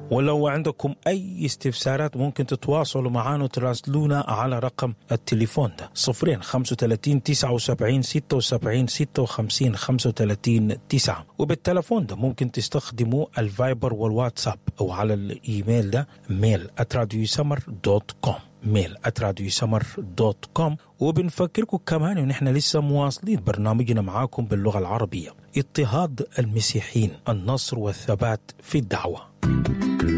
ولو عندكم أي استفسارات ممكن تتواصلوا معنا وتراسلونا على رقم التليفون ده صفرين خمسة وتلاتين تسعة وسبعين ستة وسبعين ستة وخمسين خمسة وتلاتين تسعة وبالتلفون ده ممكن تستخدموا الفايبر والواتساب أو على الإيميل ده ميل @radiosummer دوت كوم ميل @radiosummer دوت كوم وبنفكركم كمان ان احنا لسه مواصلين برنامجنا معاكم باللغه العربيه اضطهاد المسيحيين النصر والثبات في الدعوه